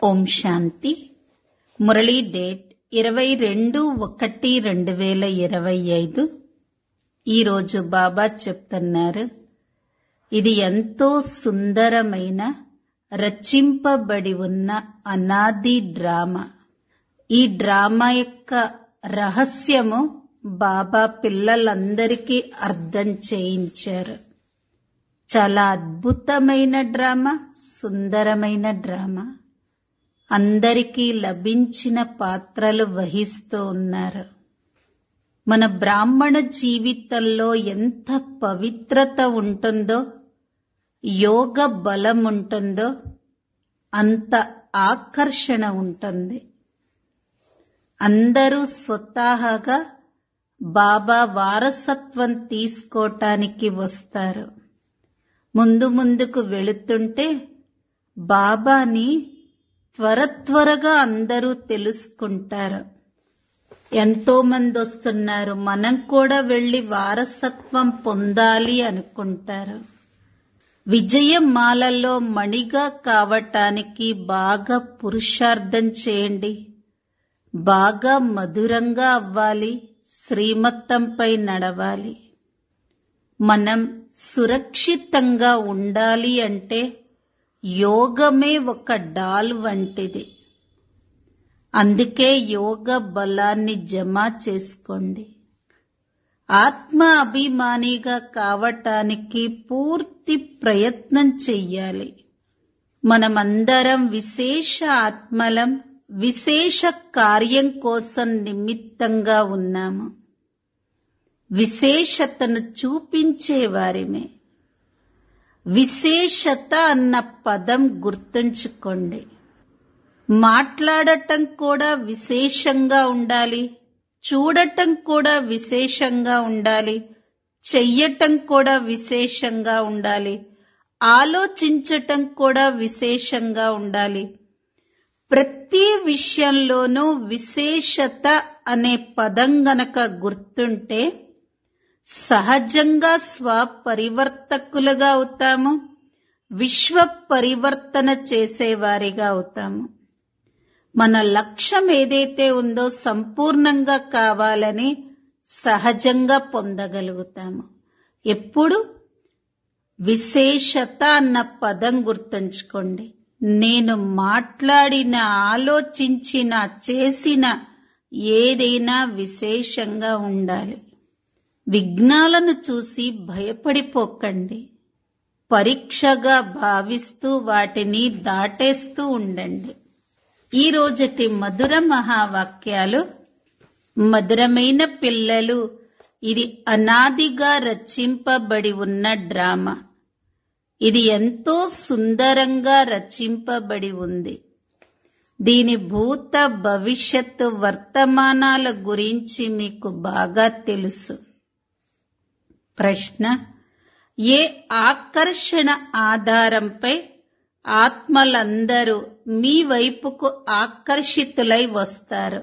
ఓం శాంతి Murali date ఇరవై రెండు ఒకటి రెండు వేల ఇరవై ఐదు ఈరోజు బాబా చెప్తున్నారు ఇది ఎంతో సుందరమైన రచింపబడి ఉన్న అనాది డ్రామా ఈ డ్రామా యొక్క రహస్యము బాబా పిల్లలందరికీ అర్థం చేయించారు చాలా అద్భుతమైన డ్రామా సుందరమైన డ్రామా అందరికీ లభించిన పాత్రలు వహిస్తూ ఉన్నారు మన బ్రాహ్మణ జీవితంలో ఎంత పవిత్రత ఉంటుందో యోగ బలం ఉంటుందో అంత ఆకర్షణ ఉంటుంది అందరూ స్వతహాగా బాబా వారసత్వం తీసుకోటానికి వస్తారు ముందు ముందుకు వెళుతుంటే బాబాని త్వర త్వరగా అందరూ తెలుసుకుంటారు ఎంతో మంది వస్తున్నారు మనం కూడా వెళ్లి వారసత్వం పొందాలి అనుకుంటారు విజయమాలలో మణిగా కావటానికి బాగా పురుషార్థం చేయండి బాగా మధురంగా అవ్వాలి శ్రీమత్తంపై నడవాలి మనం సురక్షితంగా ఉండాలి అంటే యోగమే ఒక డాల్ వంటిది అందుకే యోగ బలాన్ని జమ చేసుకోండి ఆత్మ అభిమానిగా కావటానికి పూర్తి ప్రయత్నం చెయ్యాలి మనమందరం విశేష ఆత్మలం విశేష కార్యం కోసం నిమిత్తంగా ఉన్నాము విశేషతను చూపించేవారిమే విశేషత అన్న పదం గుర్తుంచుకోండి మాట్లాడటం కూడా విశేషంగా ఉండాలి చూడటం కూడా విశేషంగా ఉండాలి చెయ్యటం కూడా విశేషంగా ఉండాలి ఆలోచించటం కూడా విశేషంగా ఉండాలి ప్రతి విషయంలోనూ విశేషత అనే పదం గనక గుర్తుంటే సహజంగా స్వపరివర్తకులుగా అవుతాము విశ్వ పరివర్తన చేసేవారిగా అవుతాము మన లక్ష్యం ఏదైతే ఉందో సంపూర్ణంగా కావాలని సహజంగా పొందగలుగుతాము ఎప్పుడు విశేషత అన్న పదం గుర్తుంచుకోండి నేను మాట్లాడిన ఆలోచించిన చేసిన ఏదైనా విశేషంగా ఉండాలి విఘ్నాలను చూసి భయపడిపోకండి పరీక్షగా భావిస్తూ వాటిని దాటేస్తూ ఉండండి ఈ రోజటి మధుర మహావాక్యాలు మధురమైన పిల్లలు ఇది అనాదిగా రచింపబడి ఉన్న డ్రామా ఇది ఎంతో సుందరంగా రచింపబడి ఉంది దీని భూత భవిష్యత్తు వర్తమానాల గురించి మీకు బాగా తెలుసు ప్రశ్న ఏ ఆకర్షణ ఆధారంపై ఆత్మలందరూ మీ వైపుకు ఆకర్షితులై వస్తారు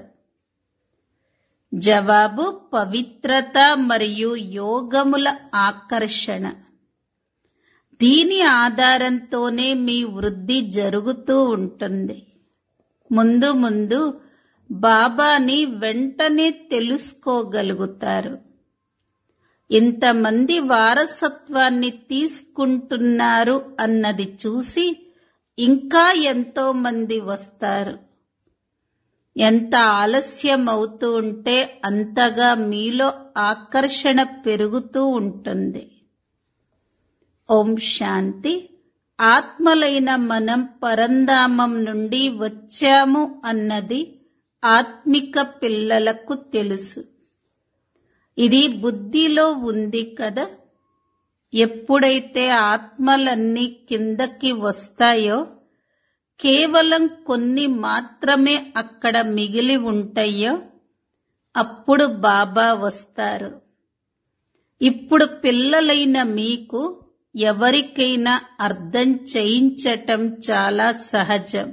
జవాబు పవిత్రత మరియు యోగముల ఆకర్షణ దీని ఆధారంతోనే మీ వృద్ధి జరుగుతూ ఉంటుంది ముందు ముందు బాబాని వెంటనే తెలుసుకోగలుగుతారు ఇంతమంది వారసత్వాన్ని తీసుకుంటున్నారు అన్నది చూసి ఇంకా ఎంతో మంది వస్తారు ఎంత ఆలస్యం అవుతూ ఉంటే అంతగా మీలో ఆకర్షణ పెరుగుతూ ఉంటుంది ఓం శాంతి ఆత్మలైన మనం పరంధామం నుండి వచ్చాము అన్నది ఆత్మిక పిల్లలకు తెలుసు ఇది బుద్ధిలో ఉంది కదా ఎప్పుడైతే ఆత్మలన్నీ కిందకి వస్తాయో కేవలం కొన్ని మాత్రమే అక్కడ మిగిలి ఉంటాయో అప్పుడు బాబా వస్తారు ఇప్పుడు పిల్లలైన మీకు ఎవరికైనా అర్థం చేయించటం చాలా సహజం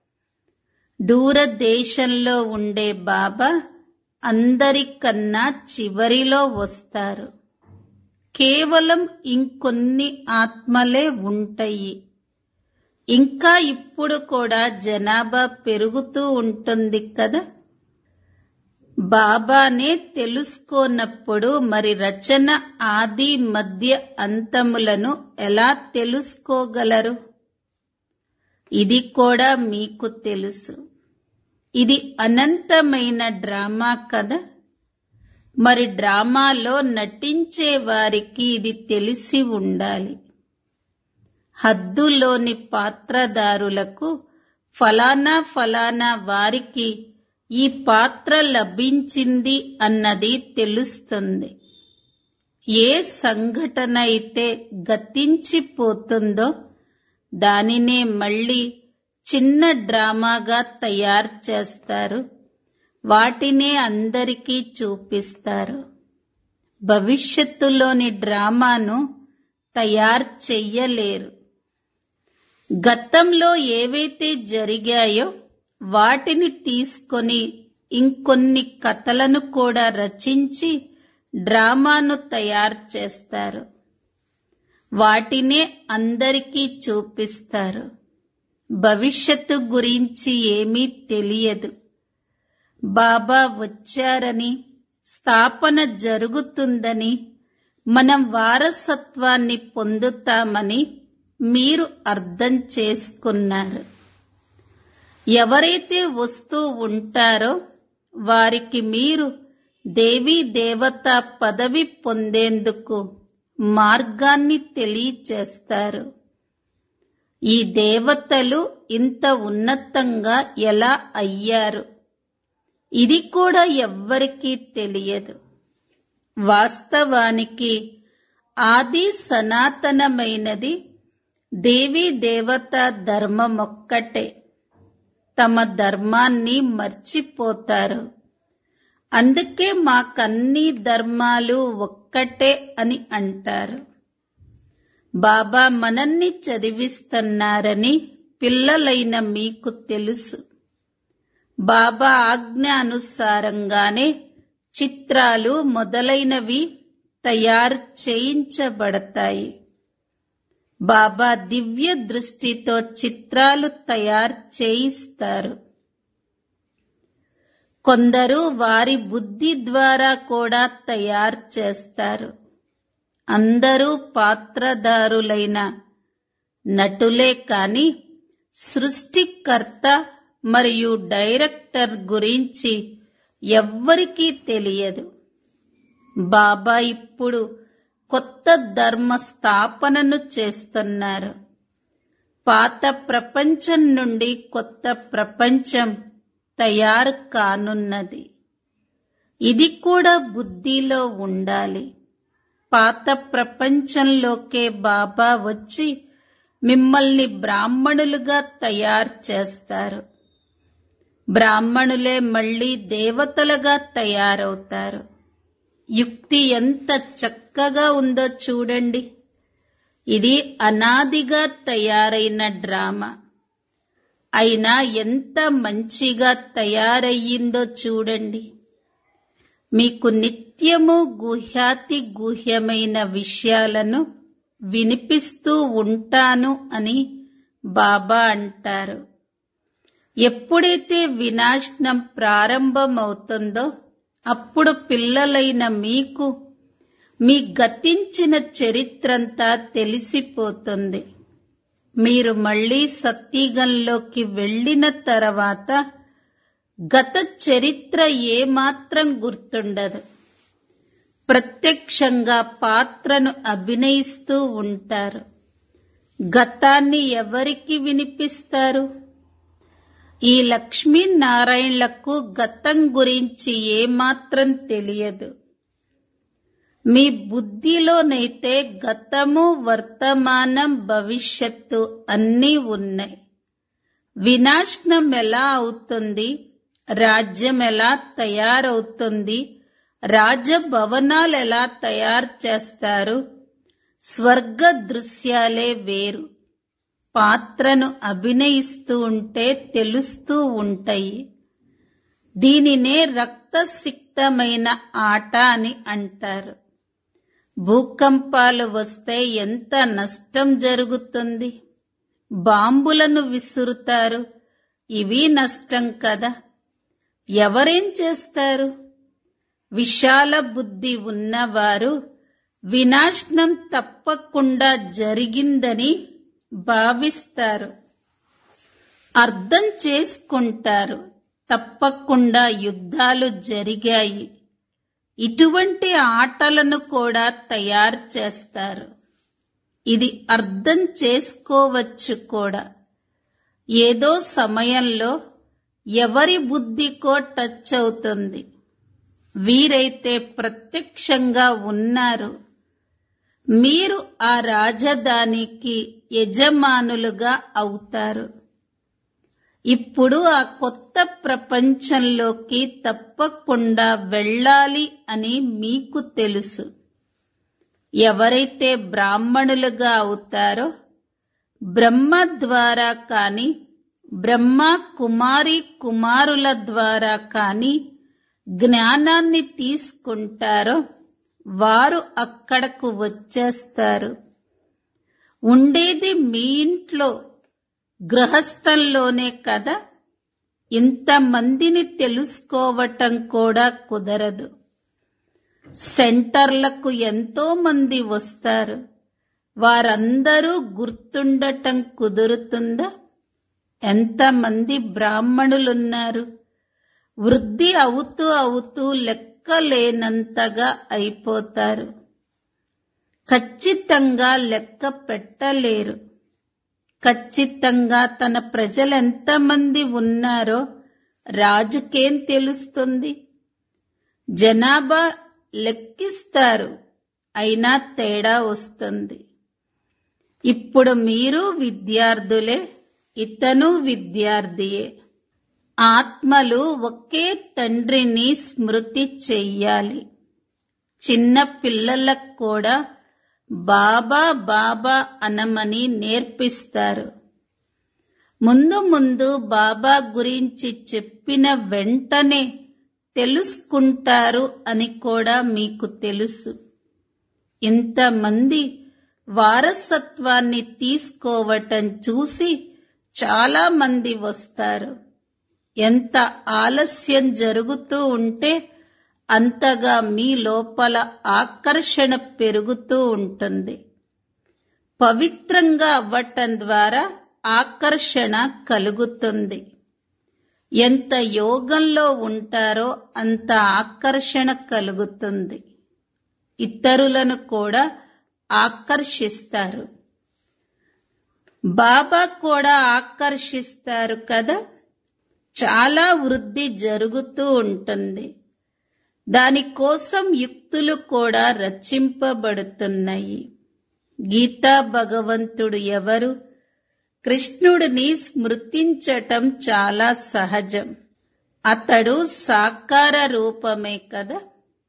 దూరదేశంలో ఉండే బాబా అందరికన్నా చివరిలో వస్తారు కేవలం ఇంకొన్ని ఆత్మలే ఉంటాయి ఇంకా ఇప్పుడు కూడా జనాభా పెరుగుతూ ఉంటుంది కదా బాబానే తెలుసుకోనప్పుడు మరి రచన ఆది మధ్య అంతములను ఎలా తెలుసుకోగలరు ఇది కూడా మీకు తెలుసు ఇది అనంతమైన డ్రామా కదా మరి డ్రామాలో నటించే వారికి ఇది తెలిసి ఉండాలి హద్దులోని పాత్రదారులకు ఫలానా ఫలానా వారికి ఈ పాత్ర లభించింది అన్నది తెలుస్తుంది ఏ సంఘటన అయితే గతించిపోతుందో దానినే మళ్ళీ చిన్న డ్రామాగా తయారు చేస్తారు వాటినే అందరికీ చూపిస్తారు భవిష్యత్తులోని డ్రామాను తయారు చెయ్యలేరు గతంలో ఏవైతే జరిగాయో వాటిని తీసుకొని ఇంకొన్ని కథలను కూడా రచించి డ్రామాను తయారు చేస్తారు వాటినే అందరికీ చూపిస్తారు భవిష్యత్తు గురించి ఏమీ తెలియదు బాబా వచ్చారని స్థాపన జరుగుతుందని మనం వారసత్వాన్ని పొందుతామని మీరు అర్థం చేసుకున్నారు ఎవరైతే వస్తూ ఉంటారో వారికి మీరు దేవీ దేవత పదవి పొందేందుకు మార్గాన్ని తెలియచేస్తారు ఈ దేవతలు ఇంత ఉన్నతంగా ఎలా అయ్యారు ఇది కూడా ఎవ్వరికీ తెలియదు వాస్తవానికి ఆది సనాతనమైనది దేవీ దేవత ధర్మమొక్కటే తమ ధర్మాన్ని మర్చిపోతారు అందుకే మాకన్ని ధర్మాలు ఒక్కటే అని అంటారు బాబా మనల్ని చదివిస్తున్నారని పిల్లలైన మీకు తెలుసు బాబా ఆజ్ఞ అనుసారంగానే చిత్రాలు మొదలైనవి తయారు చేయించబడతాయి బాబా దివ్య దృష్టితో చిత్రాలు తయారు చేయిస్తారు కొందరు వారి బుద్ధి ద్వారా కూడా తయారు చేస్తారు అందరూ పాత్రదారులైన నటులే కాని సృష్టికర్త మరియు డైరెక్టర్ గురించి ఎవ్వరికీ తెలియదు బాబా ఇప్పుడు కొత్త ధర్మ స్థాపనను చేస్తున్నారు పాత ప్రపంచం నుండి కొత్త ప్రపంచం తయారు కానున్నది ఇది కూడా బుద్ధిలో ఉండాలి పాత ప్రపంచంలోకే బాబా వచ్చి మిమ్మల్ని బ్రాహ్మణులుగా తయారు చేస్తారు బ్రాహ్మణులే మళ్ళీ దేవతలుగా తయారవుతారు యుక్తి ఎంత చక్కగా ఉందో చూడండి ఇది అనాదిగా తయారైన డ్రామా అయినా ఎంత మంచిగా తయారయ్యిందో చూడండి మీకు నిత్యము గుహ్యాతి గుహ్యమైన విషయాలను వినిపిస్తూ ఉంటాను అని బాబా అంటారు ఎప్పుడైతే వినాశనం ప్రారంభమవుతుందో అప్పుడు పిల్లలైన మీకు మీ గతించిన చరిత్రంతా తెలిసిపోతుంది మీరు మళ్ళీ సత్యగంలోకి వెళ్ళిన తర్వాత గత చరిత్ర ఏమాత్రం గుర్తుండదు ప్రత్యక్షంగా పాత్రను అభినయిస్తూ ఉంటారు గతాన్ని ఎవరికి వినిపిస్తారు ఈ లక్ష్మీనారాయణలకు గతం గురించి ఏమాత్రం తెలియదు మీ బుద్ధిలోనైతే గతము వర్తమానం భవిష్యత్తు అన్నీ ఉన్నాయి వినాశనం ఎలా అవుతుంది రాజ్యం ఎలా తయారవుతుంది రాజభవనాలు ఎలా తయారు చేస్తారు స్వర్గ దృశ్యాలే వేరు పాత్రను అభినయిస్తూ ఉంటే తెలుస్తూ ఉంటాయి దీనినే రక్తసిక్తమైన ఆట అని అంటారు భూకంపాలు వస్తే ఎంత నష్టం జరుగుతుంది బాంబులను విసురుతారు ఇవి నష్టం కదా ఎవరేం చేస్తారు విశాల బుద్ధి ఉన్నవారు వినాశనం తప్పకుండా జరిగిందని భావిస్తారు అర్థం చేసుకుంటారు తప్పకుండా యుద్ధాలు జరిగాయి ఇటువంటి ఆటలను కూడా తయారు చేస్తారు ఇది అర్థం చేసుకోవచ్చు కూడా ఏదో సమయంలో ఎవరి బుద్ధికో టచ్ అవుతుంది వీరైతే ప్రత్యక్షంగా ఉన్నారు మీరు ఆ రాజధానికి యజమానులుగా అవుతారు ఇప్పుడు ఆ కొత్త ప్రపంచంలోకి తప్పకుండా వెళ్ళాలి అని మీకు తెలుసు ఎవరైతే బ్రాహ్మణులుగా అవుతారో బ్రహ్మ ద్వారా కాని బ్రహ్మ కుమారి కుమారుల ద్వారా కాని జ్ఞానాన్ని తీసుకుంటారో వారు అక్కడకు వచ్చేస్తారు ఉండేది మీ ఇంట్లో గృహస్థంలోనే కదా ఇంతమందిని తెలుసుకోవటం కూడా కుదరదు సెంటర్లకు ఎంతో మంది వస్తారు వారందరూ గుర్తుండటం కుదురుతుందా ఎంతమంది బ్రాహ్మణులున్నారు వృద్ధి అవుతూ అవుతూ లెక్కలేనంతగా అయిపోతారు ఖచ్చితంగా లెక్క పెట్టలేరు ఖచ్చితంగా తన ప్రజలెంతమంది ఉన్నారో రాజుకేం తెలుస్తుంది జనాభా లెక్కిస్తారు అయినా తేడా వస్తుంది ఇప్పుడు మీరు విద్యార్థులే ఇతను విద్యార్థియే ఆత్మలు ఒకే తండ్రిని స్మృతి చెయ్యాలి చిన్న పిల్లలకు కూడా బాబా బాబా అనమని నేర్పిస్తారు ముందు ముందు బాబా గురించి చెప్పిన వెంటనే తెలుసుకుంటారు అని కూడా మీకు తెలుసు ఇంతమంది వారసత్వాన్ని తీసుకోవటం చూసి చాలా మంది వస్తారు ఎంత ఆలస్యం జరుగుతూ ఉంటే అంతగా మీ లోపల ఆకర్షణ పెరుగుతూ ఉంటుంది పవిత్రంగా అవ్వటం ద్వారా ఆకర్షణ కలుగుతుంది ఎంత యోగంలో ఉంటారో అంత ఆకర్షణ కలుగుతుంది ఇతరులను కూడా ఆకర్షిస్తారు బాబా కూడా ఆకర్షిస్తారు కదా చాలా వృద్ధి జరుగుతూ ఉంటుంది దానికోసం యుక్తులు కూడా రచింపబడుతున్నాయి గీతా భగవంతుడు ఎవరు కృష్ణుడిని స్మృతించటం చాలా సహజం అతడు సాకార రూపమే కదా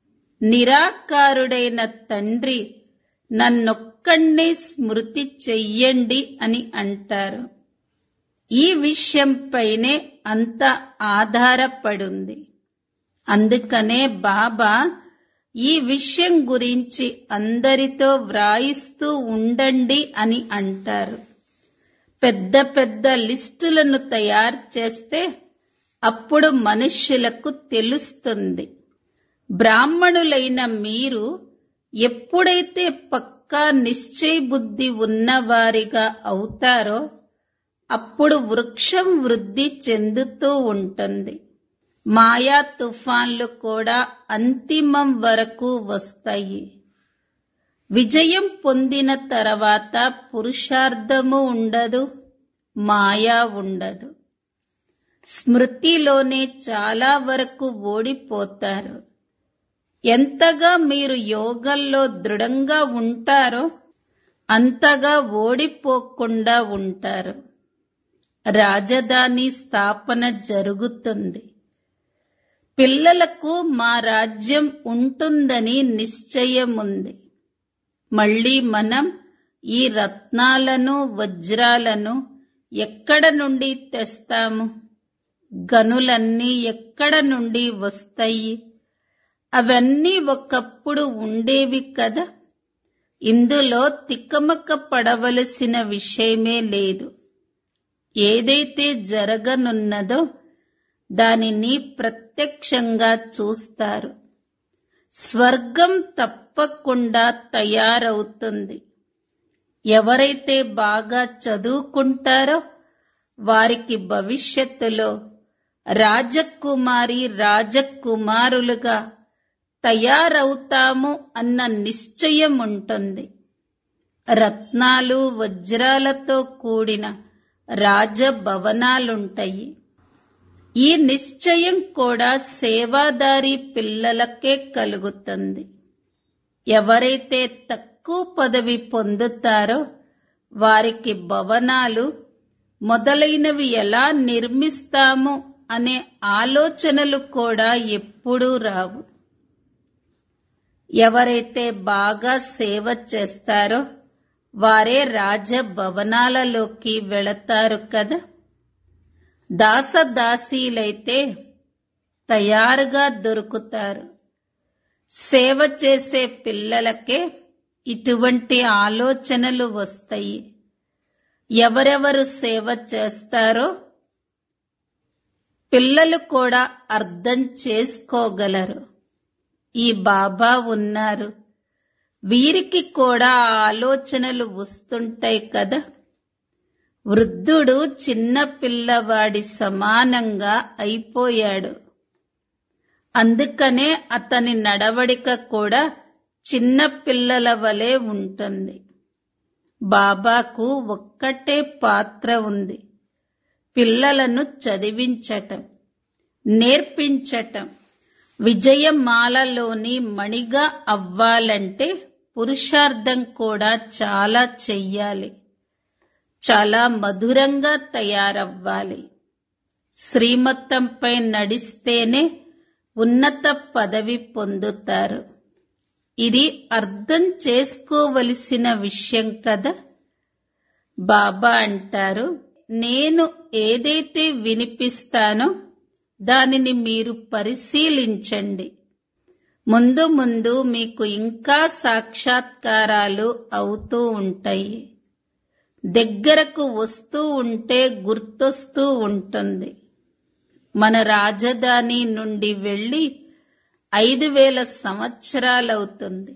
నిరాకారుడైన తండ్రి నన్నొక్కణ్ణే స్మృతి చెయ్యండి అని అంటారు ఈ విషయంపైనే అంత ఆధారపడుంది అందుకనే బాబా ఈ విషయం గురించి అందరితో వ్రాయిస్తూ ఉండండి అని అంటారు పెద్ద పెద్ద లిస్టులను తయారు చేస్తే అప్పుడు మనుష్యులకు తెలుస్తుంది బ్రాహ్మణులైన మీరు ఎప్పుడైతే పక్కా నిశ్చయ బుద్ధి ఉన్నవారిగా అవుతారో అప్పుడు వృక్షం వృద్ధి చెందుతూ ఉంటుంది మాయా తుఫాన్లు కూడా అంతిమం వరకు వస్తాయి విజయం పొందిన తర్వాత పురుషార్థము ఉండదు మాయా ఉండదు స్మృతిలోనే చాలా వరకు ఓడిపోతారు ఎంతగా మీరు యోగంలో దృఢంగా ఉంటారో అంతగా ఓడిపోకుండా ఉంటారు రాజధాని స్థాపన జరుగుతుంది పిల్లలకు మా రాజ్యం ఉంటుందని నిశ్చయముంది మళ్ళీ మనం ఈ రత్నాలను వజ్రాలను ఎక్కడ నుండి తెస్తాము గనులన్నీ ఎక్కడ నుండి వస్తాయి అవన్నీ ఒకప్పుడు ఉండేవి కదా ఇందులో తికమక పడవలసిన విషయమే లేదు ఏదైతే జరగనున్నదో దానిని ప్రత్యక్షంగా చూస్తారు స్వర్గం తప్పకుండా తయారవుతుంది ఎవరైతే బాగా చదువుకుంటారో వారికి భవిష్యత్తులో రాజకుమారి రాజకుమారులుగా తయారవుతాము అన్న నిశ్చయం ఉంటుంది రత్నాలు వజ్రాలతో కూడిన రాజభవనాలుంటాయి ఈ నిశ్చయం కూడా సేవాదారి పిల్లలకే కలుగుతుంది ఎవరైతే తక్కువ పదవి పొందుతారో వారికి భవనాలు మొదలైనవి ఎలా నిర్మిస్తాము అనే ఆలోచనలు కూడా ఎప్పుడూ రావు ఎవరైతే బాగా సేవ చేస్తారో వారే రాజభవనాలలోకి వెళతారు కదా దాసదాసీలైతే తయారుగా దొరుకుతారు సేవ చేసే పిల్లలకే ఇటువంటి ఆలోచనలు వస్తాయి ఎవరెవరు సేవ చేస్తారో పిల్లలు కూడా అర్థం చేసుకోగలరు ఈ బాబా ఉన్నారు వీరికి కూడా ఆలోచనలు వస్తుంటాయి కదా వృద్ధుడు చిన్న పిల్లవాడి సమానంగా అయిపోయాడు అందుకనే అతని నడవడిక కూడా చిన్న పిల్లల వలె ఉంటుంది బాబాకు ఒక్కటే పాత్ర ఉంది పిల్లలను చదివించటం నేర్పించటం విజయమాలలోని మణిగా అవ్వాలంటే పురుషార్థం కూడా చాలా చెయ్యాలి చాలా మధురంగా తయారవ్వాలి శ్రీమతంపై నడిస్తేనే ఉన్నత పదవి పొందుతారు ఇది అర్థం చేసుకోవలసిన విషయం కదా బాబా అంటారు నేను ఏదైతే వినిపిస్తానో దానిని మీరు పరిశీలించండి ముందు ముందు మీకు ఇంకా సాక్షాత్కారాలు అవుతూ ఉంటాయి దగ్గరకు వస్తూ ఉంటే గుర్తొస్తూ ఉంటుంది మన రాజధాని నుండి వెళ్లి ఐదు వేల సంవత్సరాలవుతుంది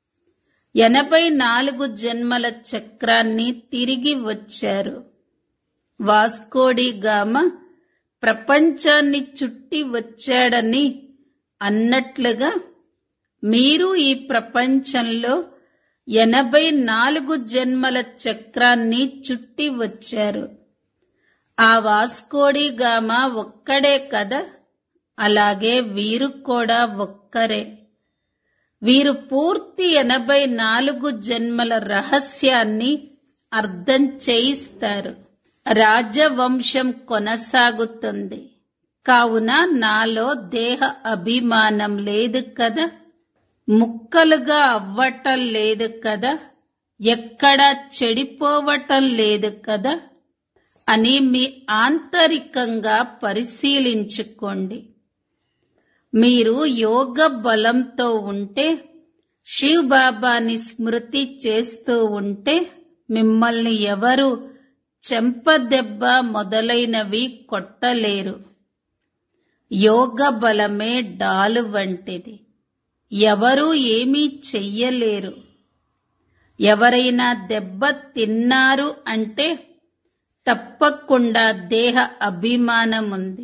ఎనభై నాలుగు జన్మల చక్రాన్ని తిరిగి వచ్చారు వాస్కోడి గామ ప్రపంచాన్ని చుట్టి వచ్చాడని అన్నట్లుగా మీరు ఈ ప్రపంచంలో ఎనభై నాలుగు జన్మల చక్రాన్ని చుట్టి వచ్చారు ఆ వాస్కోడి గామ ఒక్కడే కదా అలాగే వీరు కూడా ఒక్కరే వీరు పూర్తి ఎనభై నాలుగు జన్మల రహస్యాన్ని అర్థం చేయిస్తారు రాజవంశం కొనసాగుతుంది కావున నాలో దేహ అభిమానం లేదు కదా ముక్కలుగా అవ్వటం లేదు కదా ఎక్కడా చెడిపోవటం లేదు కదా అని మీ ఆంతరికంగా పరిశీలించుకోండి మీరు యోగ బలంతో ఉంటే శివ్ బాబాని స్మృతి చేస్తూ ఉంటే మిమ్మల్ని ఎవరు చెంపదెబ్బ మొదలైనవి కొట్టలేరు యోగ బలమే డాలు వంటిది ఎవరూ ఏమీ చెయ్యలేరు ఎవరైనా దెబ్బ తిన్నారు అంటే తప్పకుండా దేహ అభిమానం ఉంది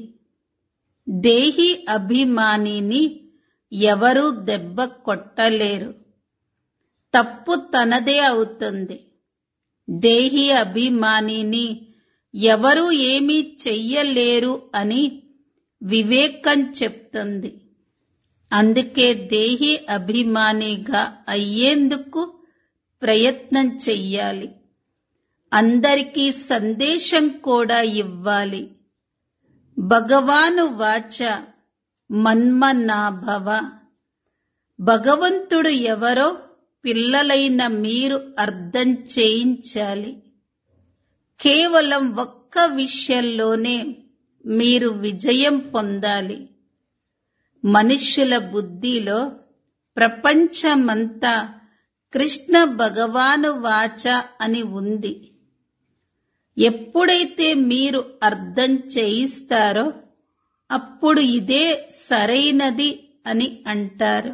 దేహి అభిమానిని ఎవరూ దెబ్బ కొట్టలేరు తప్పు తనదే అవుతుంది దేహి అభిమానిని ఎవరూ ఏమీ చెయ్యలేరు అని వివేకం చెప్తుంది అందుకే దేహి అభిమానిగా అయ్యేందుకు ప్రయత్నం చెయ్యాలి అందరికీ సందేశం కూడా ఇవ్వాలి భగవాను వాచ మన్మనాభవ భగవంతుడు ఎవరో పిల్లలైన మీరు అర్థం చేయించాలి కేవలం ఒక్క విషయంలోనే మీరు విజయం పొందాలి మనుష్యుల బుద్ధిలో ప్రపంచమంతా కృష్ణ భగవాను వాచ అని ఉంది ఎప్పుడైతే మీరు అర్థం చేయిస్తారో అప్పుడు ఇదే సరైనది అని అంటారు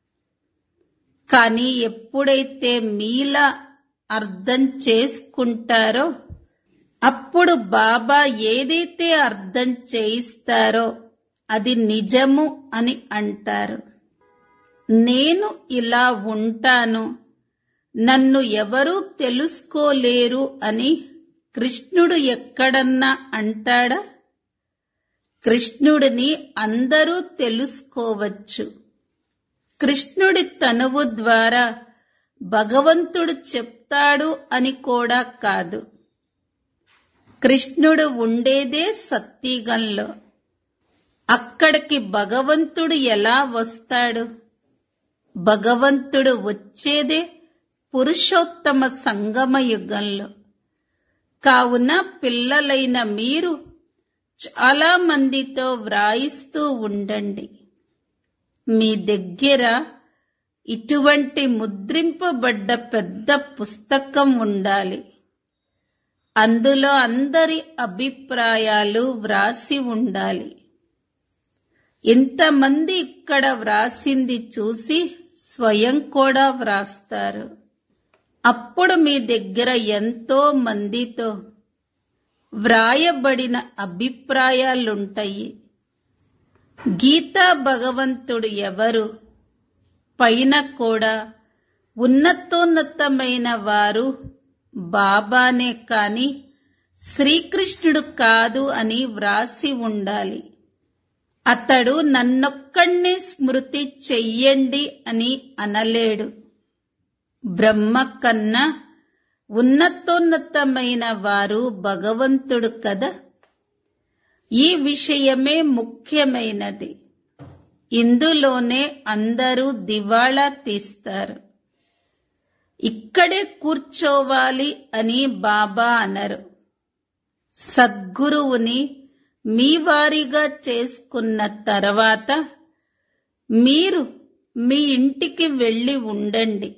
కానీ ఎప్పుడైతే మీలా అర్థం చేసుకుంటారో అప్పుడు బాబా ఏదైతే అర్థం చేయిస్తారో అది నిజము అని అంటారు నేను ఇలా ఉంటాను నన్ను ఎవరూ తెలుసుకోలేరు అని కృష్ణుడు ఎక్కడన్నా అంటాడా కృష్ణుడిని అందరూ తెలుసుకోవచ్చు కృష్ణుడి తనువు ద్వారా భగవంతుడు చెప్తాడు అని కూడా కాదు కృష్ణుడు ఉండేదే సత్యగంలో అక్కడికి భగవంతుడు ఎలా వస్తాడు భగవంతుడు వచ్చేదే పురుషోత్తమ సంగమ యుగంలో కావున పిల్లలైన మీరు చాలా మందితో వ్రాయిస్తూ ఉండండి మీ దగ్గర ఇటువంటి ముద్రింపబడ్డ పెద్ద పుస్తకం ఉండాలి అందులో అందరి అభిప్రాయాలు వ్రాసి ఉండాలి ఇంతమంది ఇక్కడ వ్రాసింది చూసి స్వయం కూడా వ్రాస్తారు అప్పుడు మీ దగ్గర ఎంతో మందితో వ్రాయబడిన అభిప్రాయాలుంటాయి గీతా భగవంతుడు ఎవరు పైన కూడా ఉన్నతోన్నతమైన వారు బాబానే కాని శ్రీకృష్ణుడు కాదు అని వ్రాసి ఉండాలి అతడు నన్నొక్కడినే స్మృతి చెయ్యండి అని అనలేడు బ్రహ్మ కన్నా ఉన్నతోన్నతమైన వారు భగవంతుడు కదా ఈ విషయమే ముఖ్యమైనది ఇందులోనే అందరూ దివాళా తీస్తారు ఇక్కడే కూర్చోవాలి అని బాబా అనరు సద్గురువుని మీ వారిగా చేసుకున్న తర్వాత మీరు మీ ఇంటికి వెళ్ళి ఉండండి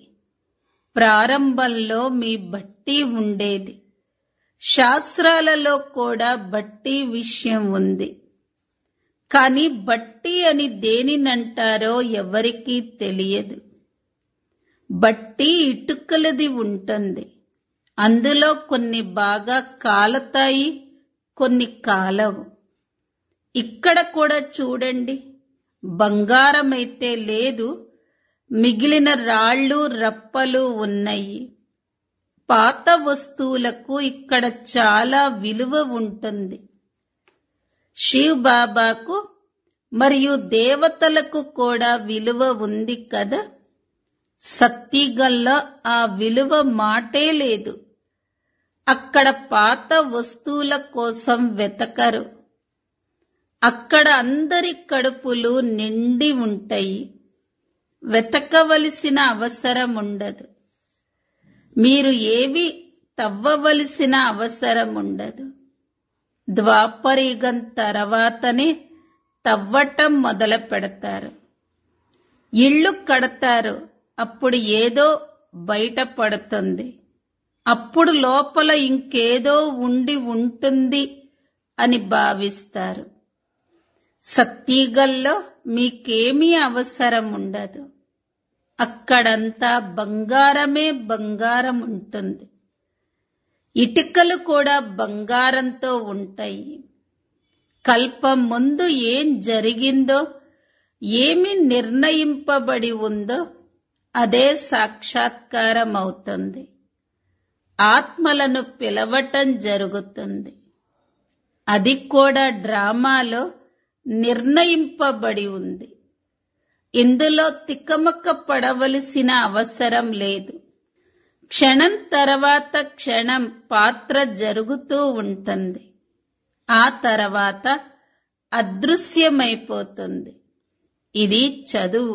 ప్రారంభంలో మీ బట్టి ఉండేది శాస్త్రాలలో కూడా బట్టి విషయం ఉంది కానీ బట్టి అని దేనినంటారో ఎవరికీ తెలియదు బట్టి ఇటుకలది ఉంటుంది అందులో కొన్ని బాగా కాలతాయి కొన్ని కాలవు ఇక్కడ కూడా చూడండి బంగారమైతే లేదు మిగిలిన రాళ్ళు రప్పలు ఉన్నాయి పాత వస్తువులకు ఇక్కడ చాలా విలువ ఉంటుంది శివ్ బాబాకు మరియు దేవతలకు కూడా విలువ ఉంది కదా సత్తిగల్లో ఆ విలువ మాటే లేదు అక్కడ పాత వస్తువుల కోసం వెతకరు అక్కడ అందరి కడుపులు నిండి ఉంటాయి వెతకవలసిన అవసరం ఉండదు మీరు ఏవి తవ్వవలసిన అవసరం ఉండదు ద్వాపరయుగం తర్వాతనే తవ్వటం మొదలు పెడతారు ఇళ్ళు కడతారు అప్పుడు ఏదో బయటపడుతుంది అప్పుడు లోపల ఇంకేదో ఉండి ఉంటుంది అని భావిస్తారు సత్యగల్లో మీకేమీ అవసరం ఉండదు అక్కడంతా బంగారమే బంగారం ఉంటుంది ఇటుకలు కూడా బంగారంతో ఉంటాయి కల్పం ముందు ఏం జరిగిందో ఏమి నిర్ణయింపబడి ఉందో అదే సాక్షాత్కారం అవుతుంది ఆత్మలను పిలవటం జరుగుతుంది అది కూడా డ్రామాలో నిర్ణయింపబడి ఉంది ఇందులో తికమక పడవలసిన అవసరం లేదు క్షణం తర్వాత క్షణం పాత్ర జరుగుతూ ఉంటుంది ఆ తర్వాత అదృశ్యమైపోతుంది ఇది చదువు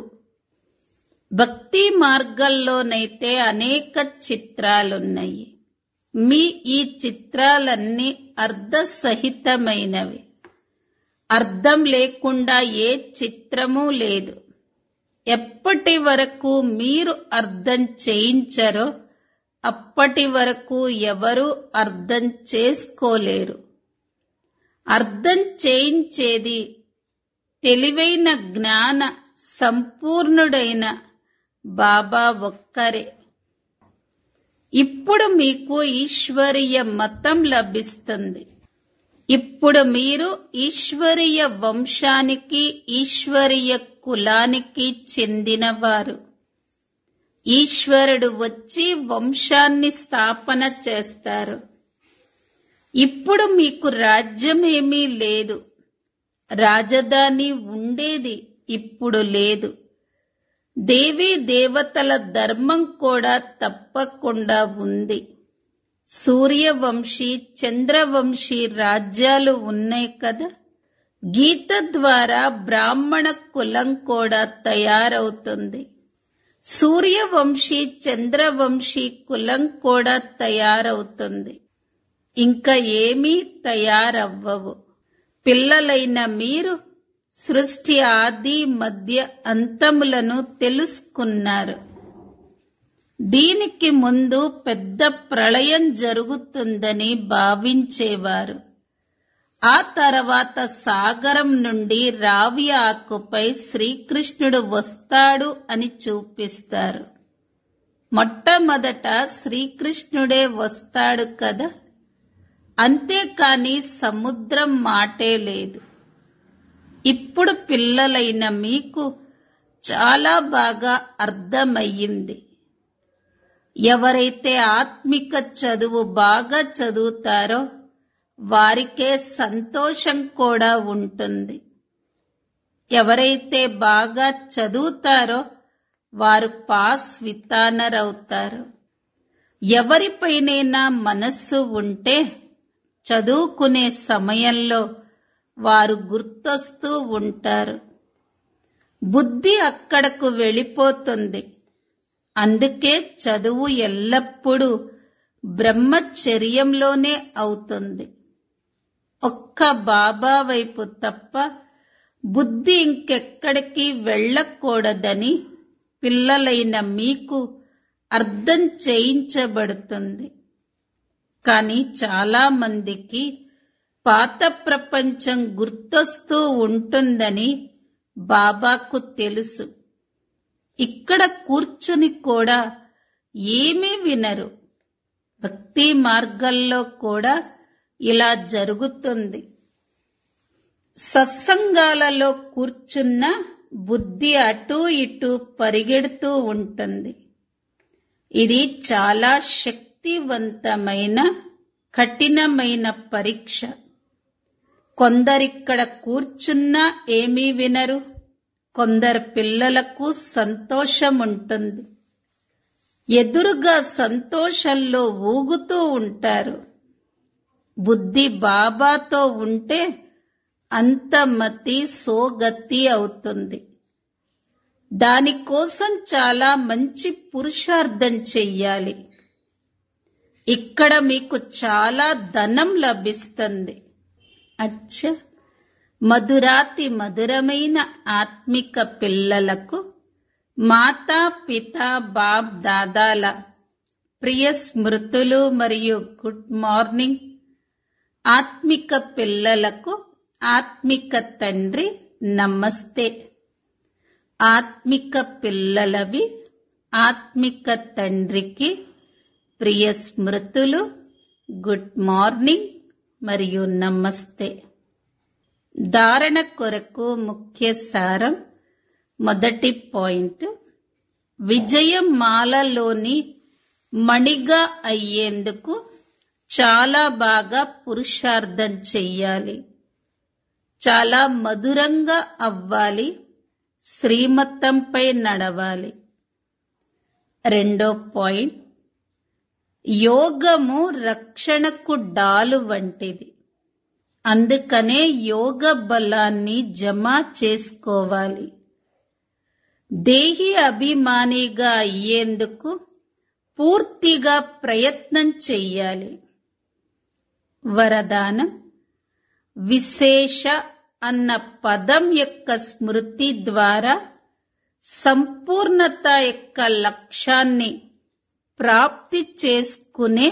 భక్తి మార్గంలోనైతే అనేక చిత్రాలున్నాయి మీ ఈ చిత్రాలన్నీ అర్ధసహితమైనవి అర్థం లేకుండా ఏ చిత్రమూ లేదు ఎప్పటి వరకు మీరు అర్థం చేయించరో అప్పటి వరకు ఎవరూ అర్థం చేసుకోలేరు అర్థం చేయించేది తెలివైన జ్ఞాన సంపూర్ణుడైన బాబా ఒక్కరే ఇప్పుడు మీకు ఈశ్వరీయ మతం లభిస్తుంది ఇప్పుడు మీరు ఈశ్వరీయ వంశానికి ఈశ్వరీయ కులానికి చెందినవారు ఈశ్వరుడు వచ్చి వంశాన్ని స్థాపన చేస్తారు ఇప్పుడు మీకు రాజ్యమేమీ లేదు రాజధాని ఉండేది ఇప్పుడు లేదు దేవీ దేవతల ధర్మం కూడా తప్పకుండా ఉంది సూర్యవంశీ చంద్రవంశీ రాజ్యాలు ఉన్నాయి కదా గీత ద్వారా బ్రాహ్మణ కులం కూడా తయారవుతుంది సూర్యవంశీ చంద్రవంశీ కులం కూడా తయారవుతుంది ఇంకా ఏమీ తయారవ్వవు పిల్లలైన మీరు సృష్టి ఆది మధ్య అంతములను తెలుసుకున్నారు దీనికి ముందు పెద్ద ప్రళయం జరుగుతుందని భావించేవారు ఆ తర్వాత సాగరం నుండి రావి ఆకుపై శ్రీకృష్ణుడు వస్తాడు అని చూపిస్తారు మొట్టమొదట శ్రీకృష్ణుడే వస్తాడు కదా అంతేకాని సముద్రం మాటే లేదు ఇప్పుడు పిల్లలైన మీకు చాలా బాగా అర్థమయ్యింది ఎవరైతే ఆత్మిక చదువు బాగా చదువుతారో వారికే సంతోషం కూడా ఉంటుంది ఎవరైతే బాగా చదువుతారో వారు పాస్ వితానర్ అవుతారు ఎవరిపైనైనా మనస్సు ఉంటే చదువుకునే సమయంలో వారు గుర్తొస్తూ ఉంటారు బుద్ధి అక్కడకు వెళ్ళిపోతుంది అందుకే చదువు ఎల్లప్పుడూ బ్రహ్మచర్యంలోనే అవుతుంది ఒక్క బాబా వైపు తప్ప బుద్ధి ఇంకెక్కడికి వెళ్ళకూడదని పిల్లలైన మీకు అర్థం చేయించబడుతుంది కానీ చాలా మందికి పాత ప్రపంచం గుర్తొస్తూ ఉంటుందని బాబాకు తెలుసు ఇక్కడ కూర్చుని కూడా ఏమీ వినరు భక్తి మార్గంలో కూడా ఇలా జరుగుతుంది సత్సంగాలలో కూర్చున్న బుద్ధి అటూ ఇటూ పరిగెడుతూ ఉంటుంది ఇది చాలా శక్తివంతమైన కఠినమైన పరీక్ష కొందరిక్కడ కూర్చున్నా ఏమీ వినరు కొందరు పిల్లలకు సంతోషం ఉంటుంది ఎదురుగా సంతోషంలో ఊగుతూ ఉంటారు బుద్ధి బాబాతో ఉంటే అంతమతి సోగతి అవుతుంది దానికోసం చాలా మంచి పురుషార్థం చెయ్యాలి ఇక్కడ మీకు చాలా ధనం లభిస్తుంది అచ్చ మధురాతి మధురమైన ఆత్మిక పిల్లలకు మాతా పిత బాబ్ దాదాల ప్రియ స్మృతులు మరియు గుడ్ మార్నింగ్ ఆత్మిక పిల్లలకు ఆత్మిక తండ్రి నమస్తే ఆత్మిక పిల్లలవి ఆత్మిక తండ్రికి ప్రియ స్మృతులు గుడ్ మార్నింగ్ మరియు నమస్తే ధారణ కొరకు ముఖ్య సారం మొదటి పాయింట్ విజయమాలలోని మణిగా అయ్యేందుకు చాలా బాగా పురుషార్థం చెయ్యాలి చాలా మధురంగా అవ్వాలి శ్రీమతంపై నడవాలి రెండో పాయింట్ యోగము రక్షణకు డాలు వంటిది అందుకనే యోగ బలాన్ని జమ చేసుకోవాలి దేహి అభిమానిగా అయ్యేందుకు పూర్తిగా ప్రయత్నం చెయ్యాలి వరదానం విశేష అన్న పదం యొక్క స్మృతి ద్వారా సంపూర్ణత యొక్క లక్ష్యాన్ని ప్రాప్తి చేసుకునే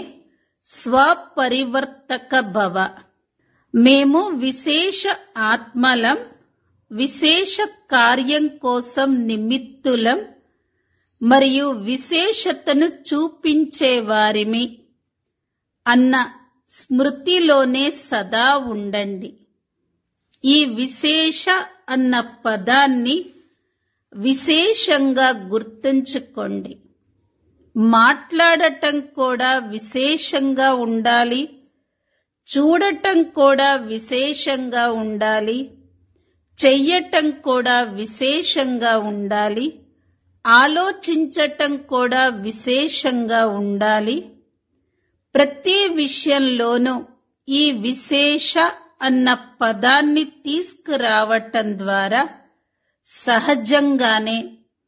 స్వపరివర్తక భవ మేము విశేష ఆత్మలం విశేష కార్యం కోసం నిమిత్తులం మరియు విశేషతను చూపించేవారిమి అన్న స్మృతిలోనే సదా ఉండండి ఈ విశేష అన్న పదాన్ని విశేషంగా గుర్తుంచుకోండి మాట్లాడటం కూడా విశేషంగా ఉండాలి చూడటం కూడా విశేషంగా ఉండాలి చెయ్యటం కూడా విశేషంగా ఉండాలి ఆలోచించటం కూడా విశేషంగా ఉండాలి ప్రతి విషయంలోనూ ఈ విశేష అన్న పదాన్ని తీసుకురావటం ద్వారా సహజంగానే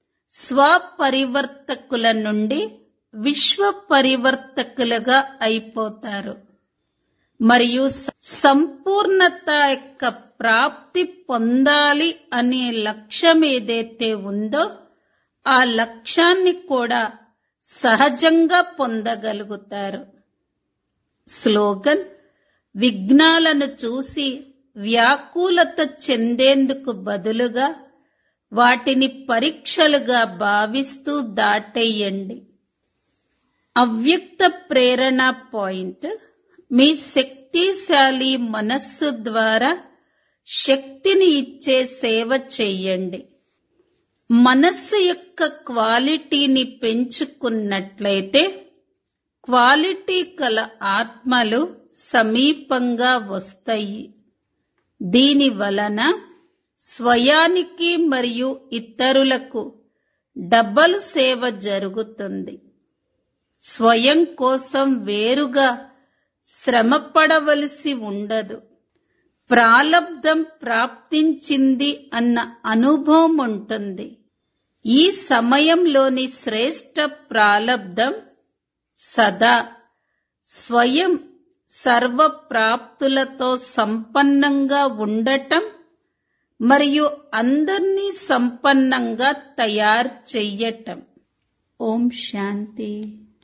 స్వపరివర్తకుల నుండి విశ్వ పరివర్తకులుగా అయిపోతారు మరియు సంపూర్ణత యొక్క ప్రాప్తి పొందాలి అనే లక్ష్యం ఏదైతే ఉందో ఆ లక్ష్యాన్ని కూడా సహజంగా పొందగలుగుతారు స్లోగన్ విఘ్నాలను చూసి వ్యాకులత చెందేందుకు బదులుగా వాటిని పరీక్షలుగా భావిస్తూ దాటేయండి అవ్యక్త ప్రేరణ పాయింట్ మీ శక్తిశాలి మనస్సు ద్వారా శక్తిని ఇచ్చే సేవ చెయ్యండి మనస్సు యొక్క క్వాలిటీని పెంచుకున్నట్లయితే క్వాలిటీ కల ఆత్మలు సమీపంగా వస్తాయి దీని వలన స్వయానికి మరియు ఇతరులకు డబల్ సేవ జరుగుతుంది స్వయం కోసం వేరుగా శ్రమపడవలసి ఉండదు ప్రాలబ్ధం ప్రాప్తించింది అన్న అనుభవం ఉంటుంది ఈ సమయంలోని శ్రేష్ట ప్రాలబ్ధం సదా స్వయం సర్వ ప్రాప్తులతో సంపన్నంగా ఉండటం మరియు అందర్నీ సంపన్నంగా తయారు చెయ్యటం ఓం శాంతి